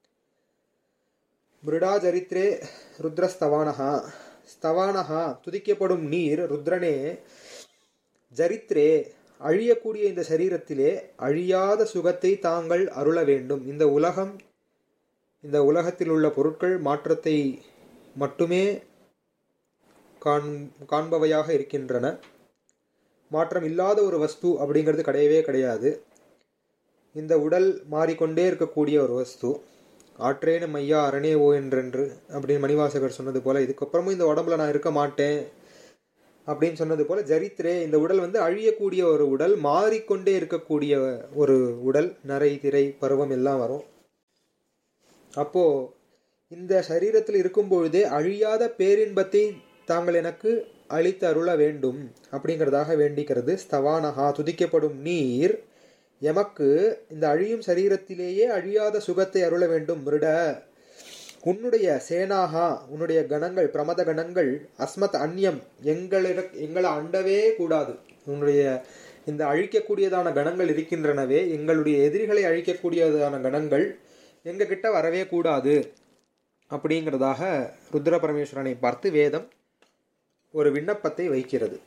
மிருடா சரித்திரே ருத்ரஸ்தவானஹா ஸ்தவானஹா துதிக்கப்படும் நீர் ருத்ரனே ஜரித்ரே அழியக்கூடிய இந்த சரீரத்திலே அழியாத சுகத்தை தாங்கள் அருள வேண்டும் இந்த உலகம் இந்த உலகத்தில் உள்ள பொருட்கள் மாற்றத்தை மட்டுமே காண் காண்பவையாக இருக்கின்றன மாற்றம் இல்லாத ஒரு வஸ்து அப்படிங்கிறது கிடையவே கிடையாது இந்த உடல் மாறிக்கொண்டே இருக்கக்கூடிய ஒரு வஸ்து ஆற்றேன மையா அரணே ஓ என்றென்று அப்படின்னு மணிவாசகர் சொன்னது போல இதுக்கப்புறமும் இந்த உடம்புல நான் இருக்க மாட்டேன் அப்படின்னு சொன்னது போல ஜரித்ரே இந்த உடல் வந்து அழியக்கூடிய ஒரு உடல் மாறிக்கொண்டே இருக்கக்கூடிய ஒரு உடல் நரை திரை பருவம் எல்லாம் வரும் அப்போ இந்த சரீரத்தில் இருக்கும் பொழுதே அழியாத பேரின்பத்தை தாங்கள் எனக்கு அளித்து அருள வேண்டும் அப்படிங்கிறதாக வேண்டிக்கிறது ஸ்தவானஹா துதிக்கப்படும் நீர் எமக்கு இந்த அழியும் சரீரத்திலேயே அழியாத சுகத்தை அருள வேண்டும் மிருட உன்னுடைய சேனாகா உன்னுடைய கணங்கள் பிரமத கணங்கள் அஸ்மத் அந்நியம் எங்களிட எங்களை அண்டவே கூடாது உன்னுடைய இந்த அழிக்கக்கூடியதான கணங்கள் இருக்கின்றனவே எங்களுடைய எதிரிகளை அழிக்கக்கூடியதான கணங்கள் எங்க கிட்ட வரவே கூடாது அப்படிங்கிறதாக ருத்ர பரமேஸ்வரனை பார்த்து வேதம் ஒரு விண்ணப்பத்தை வைக்கிறது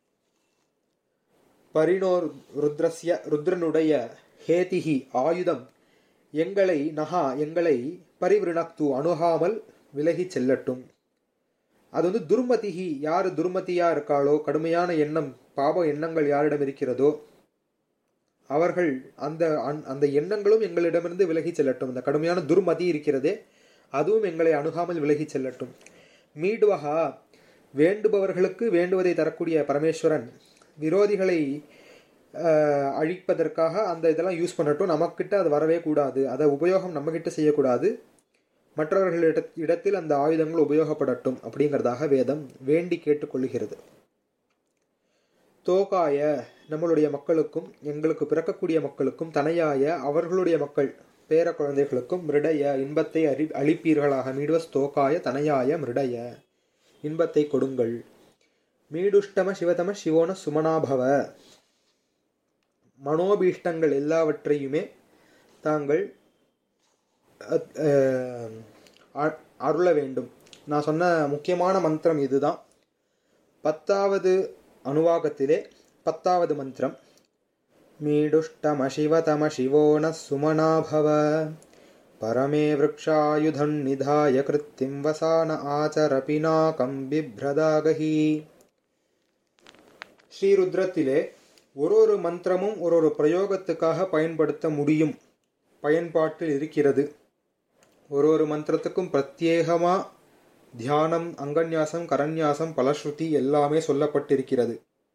பரிணோர் ருத்ரஸ்ய ருத்ரனுடைய ஹேதிஹி ஆயுதம் எங்களை நகா எங்களை பரிவிருணக்து அணுகாமல் விலகி செல்லட்டும் அது வந்து துர்மதிகி யார் துர்மதியா இருக்காளோ கடுமையான எண்ணம் பாப எண்ணங்கள் யாரிடம் இருக்கிறதோ அவர்கள் அந்த அந்த எண்ணங்களும் எங்களிடமிருந்து விலகி செல்லட்டும் இந்த கடுமையான துர்மதி இருக்கிறதே அதுவும் எங்களை அணுகாமல் விலகி செல்லட்டும் மீடுவகா வேண்டுபவர்களுக்கு வேண்டுவதை தரக்கூடிய பரமேஸ்வரன் விரோதிகளை அழிப்பதற்காக அந்த இதெல்லாம் யூஸ் பண்ணட்டும் நமக்கிட்ட அது வரவே கூடாது அதை உபயோகம் நம்மக்கிட்ட செய்யக்கூடாது மற்றவர்களிட இடத்தில் அந்த ஆயுதங்கள் உபயோகப்படட்டும் அப்படிங்கிறதாக வேதம் வேண்டி கேட்டுக்கொள்கிறது தோகாய நம்மளுடைய மக்களுக்கும் எங்களுக்கு பிறக்கக்கூடிய மக்களுக்கும் தனையாய அவர்களுடைய மக்கள் பேர குழந்தைகளுக்கும் மிருடைய இன்பத்தை அறி அளிப்பீர்களாக மீடுவஸ் தோகாய தனையாய மிருடைய இன்பத்தை கொடுங்கள் மீடுஷ்டம சிவதம சிவோன சுமனாபவ மனோபீஷ்டங்கள் எல்லாவற்றையுமே தாங்கள் அருள வேண்டும் நான் சொன்ன முக்கியமான மந்திரம் இதுதான் பத்தாவது அணுவாகத்திலே பத்தாவது மந்திரம் மீடுஷ்டம சிவதம சிவோன சுமனாபவ பரமே விரக்ஷாயுதன் நிதாய கிருத்திம் வசான ஆச்சரபினாகம் பிப்ரதாகஹி ஸ்ரீருத்ரத்திலே ஒரு ஒரு மந்திரமும் ஒரு ஒரு பிரயோகத்துக்காக பயன்படுத்த முடியும் பயன்பாட்டில் இருக்கிறது ஒரு ஒரு மந்திரத்துக்கும் பிரத்யேகமாக தியானம் அங்கன்யாசம் கரன்யாசம் பலஸ்ருதி எல்லாமே சொல்லப்பட்டிருக்கிறது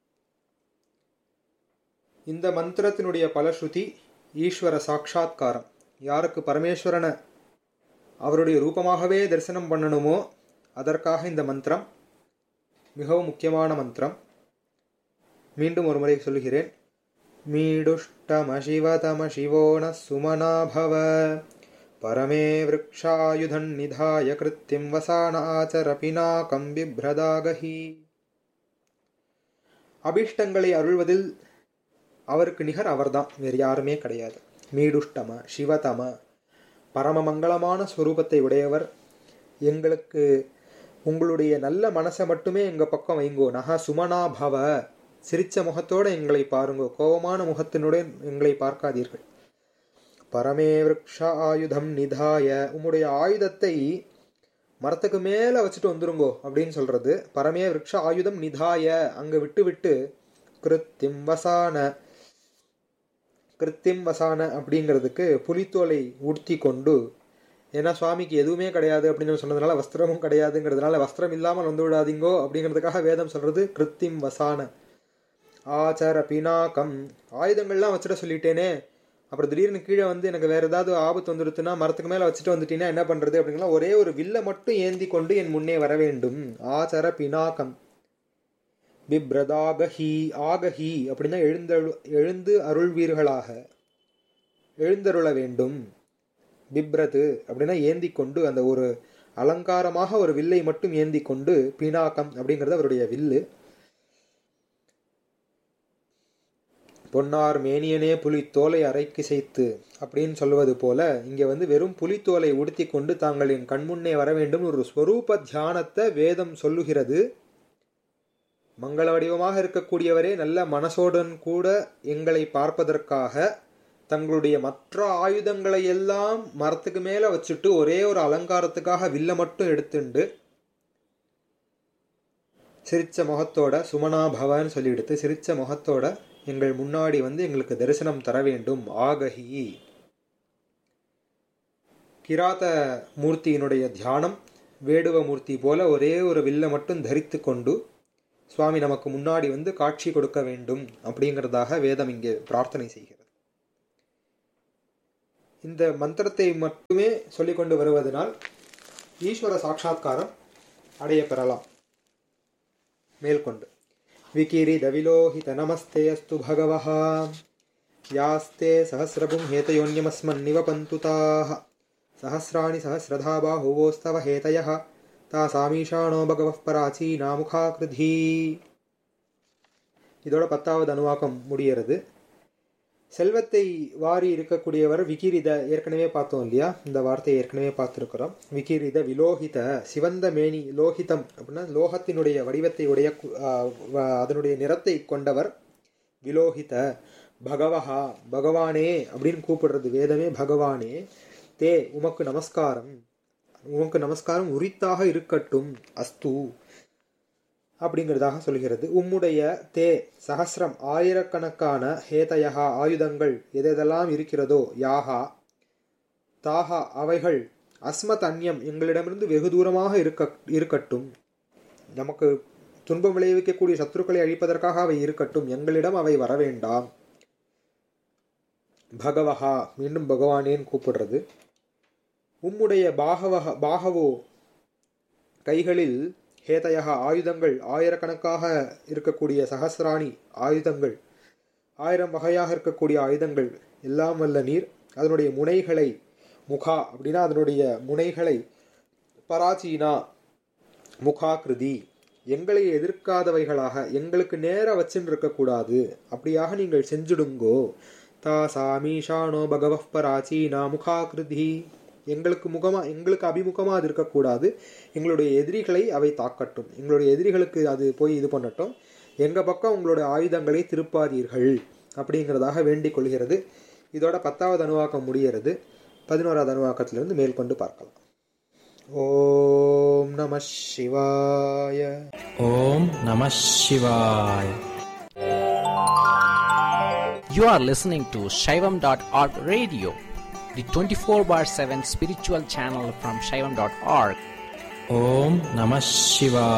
இந்த மந்திரத்தினுடைய பலஸ்ருதி ஈஸ்வர சாட்சா்காரம் யாருக்கு பரமேஸ்வரனை அவருடைய ரூபமாகவே தரிசனம் பண்ணணுமோ அதற்காக இந்த மந்திரம் மிகவும் முக்கியமான மந்திரம் மீண்டும் ஒரு முறை சொல்கிறேன் மீடுஷ்டம சிவதம சிவோன சுமனாபவ பரமே விரக்ஷாயுதன் நிதாய கிருத்திம் வசான ஆச்சரபினாகம் பிப்ரதாகஹி அபிஷ்டங்களை அருள்வதில் அவருக்கு நிகர் அவர்தான் வேறு யாருமே கிடையாது மீடுஷ்டம சிவதம பரமமங்களமான ஸ்வரூபத்தை உடையவர் எங்களுக்கு உங்களுடைய நல்ல மனசை மட்டுமே எங்கள் பக்கம் வைங்கோ நக சுமனா பவ சிரிச்ச முகத்தோடு எங்களை பாருங்கோ கோபமான முகத்தினுடன் எங்களை பார்க்காதீர்கள் பரமே விரக்ஷ ஆயுதம் நிதாய உம்முடைய ஆயுதத்தை மரத்துக்கு மேலே வச்சுட்டு வந்துருங்கோ அப்படின்னு சொல்றது பரமே விரக்ஷ ஆயுதம் நிதாய அங்கே விட்டு விட்டு கிருத்திம் வசான கிருத்திம் வசான அப்படிங்கிறதுக்கு புலித்தோலை உடுத்தி கொண்டு ஏன்னா சுவாமிக்கு எதுவுமே கிடையாது அப்படின்னு சொன்னதுனால வஸ்திரமும் கிடையாதுங்கிறதுனால வஸ்திரம் இல்லாமல் வந்து விடாதீங்கோ அப்படிங்கிறதுக்காக வேதம் சொல்றது கிருத்திம் வசான ஆச்சார பினாக்கம் ஆயுதங்கள்லாம் வச்சுட சொல்லிட்டேனே அப்புறம் திடீர்னு கீழே வந்து எனக்கு வேற ஏதாவது ஆபத்து வந்துடுத்துன்னா மரத்துக்கு மேல வச்சுட்டு வந்துட்டீங்கன்னா என்ன பண்றது அப்படிங்களா ஒரே ஒரு வில்லை மட்டும் ஏந்தி கொண்டு என் முன்னே வர வேண்டும் ஆச்சர பினாகம் பிப்ரதாகஹி ஆகஹி அப்படின்னா எழுந்தரு எழுந்து அருள்வீர்களாக எழுந்தருள வேண்டும் பிப்ரது அப்படின்னா ஏந்தி கொண்டு அந்த ஒரு அலங்காரமாக ஒரு வில்லை மட்டும் ஏந்தி கொண்டு பினாக்கம் அப்படிங்கிறது அவருடைய வில்லு பொன்னார் மேனியனே புலி தோலை அரைக்கு செய்து அப்படின்னு சொல்லுவது போல இங்க வந்து வெறும் புலித்தோலை உடுத்தி கொண்டு தாங்கள் என் கண்முன்னே வர வேண்டும் ஒரு ஸ்வரூப தியானத்தை வேதம் சொல்லுகிறது மங்கள வடிவமாக இருக்கக்கூடியவரே நல்ல மனசோடன் கூட எங்களை பார்ப்பதற்காக தங்களுடைய மற்ற ஆயுதங்களை எல்லாம் மரத்துக்கு மேல வச்சுட்டு ஒரே ஒரு அலங்காரத்துக்காக வில்ல மட்டும் எடுத்துண்டு சிரிச்ச முகத்தோட சுமனா பவன் சொல்லி எடுத்து சிரிச்ச முகத்தோட எங்கள் முன்னாடி வந்து எங்களுக்கு தரிசனம் தர வேண்டும் ஆகஹி கிராத மூர்த்தியினுடைய தியானம் வேடுவ மூர்த்தி போல ஒரே ஒரு வில்லை மட்டும் தரித்து கொண்டு சுவாமி நமக்கு முன்னாடி வந்து காட்சி கொடுக்க வேண்டும் அப்படிங்கிறதாக வேதம் இங்கே பிரார்த்தனை செய்கிறது இந்த மந்திரத்தை மட்டுமே சொல்லிக்கொண்டு வருவதனால் ஈஸ்வர சாட்சா்காரம் அடைய பெறலாம் மேற்கொண்டு विकिरिदविलोहित नमस्ते अस्तु भगवः यास्ते सहस्रपुं हेतयोन्यमस्मन्निव पन्तुताः सहस्राणि सहस्रधा बाहुवोस्तव हेतयः तासामीशाणो भगवः पराचीनामुखाकृधी இதோட பத்தாவது அணுவாக்கம் முடிகிறது செல்வத்தை வாரி இருக்கக்கூடியவர் விகிரித ஏற்கனவே பார்த்தோம் இல்லையா இந்த வார்த்தையை ஏற்கனவே பார்த்துருக்கிறோம் விகிரித விலோகித சிவந்த மேனி லோகிதம் அப்படின்னா லோகத்தினுடைய வடிவத்தை உடைய கு- ஆ, வ- அதனுடைய நிறத்தை கொண்டவர் விலோகித பகவஹா பகவானே அப்படின்னு கூப்பிடுறது வேதமே பகவானே தே உமக்கு நமஸ்காரம் உமக்கு நமஸ்காரம் உரித்தாக இருக்கட்டும் அஸ்து அப்படிங்கிறதாக சொல்கிறது உம்முடைய தே சஹஸ்ரம் ஆயிரக்கணக்கான ஹேதயகா ஆயுதங்கள் எதெதெல்லாம் இருக்கிறதோ யாகா தாகா அவைகள் அஸ்மத் அந்யம் எங்களிடமிருந்து வெகு தூரமாக இருக்க இருக்கட்டும் நமக்கு துன்பம் விளைவிக்கக்கூடிய சத்துருக்களை அழிப்பதற்காக அவை இருக்கட்டும் எங்களிடம் அவை வர வேண்டாம் பகவஹா மீண்டும் பகவானேன்னு கூப்பிடுறது உம்முடைய பாகவக பாகவோ கைகளில் ஹேதயக ஆயுதங்கள் ஆயிரக்கணக்காக இருக்கக்கூடிய சஹஸ்ராணி ஆயுதங்கள் ஆயிரம் வகையாக இருக்கக்கூடிய ஆயுதங்கள் எல்லாம் வல்ல நீர் அதனுடைய முனைகளை முகா அப்படின்னா அதனுடைய முனைகளை பராச்சீனா முகாகிருதி எங்களை எதிர்க்காதவைகளாக எங்களுக்கு நேர வச்சுன்னு இருக்கக்கூடாது அப்படியாக நீங்கள் செஞ்சுடுங்கோ தா சாமீஷானோ பகவப் பராச்சீனா முகாகிருதி எங்களுக்கு முகமா எங்களுக்கு அபிமுகமா அது இருக்கக்கூடாது எங்களுடைய எதிரிகளை அவை தாக்கட்டும் எங்களுடைய எதிரிகளுக்கு அது போய் இது பண்ணட்டும் எங்க பக்கம் உங்களுடைய ஆயுதங்களை திருப்பாதீர்கள் அப்படிங்கிறதாக வேண்டிக் கொள்கிறது இதோட பத்தாவது அணுவாக்கம் முடிகிறது பதினோராவது அணுவாக்கத்திலிருந்து மேற்கொண்டு பார்க்கலாம் ஓம் நம சிவாய ॐ नमः शिवाय You are listening to Shaivam.org radio, the 24 bar 7 spiritual channel from Shaivam.org. Om Namah Shivaya.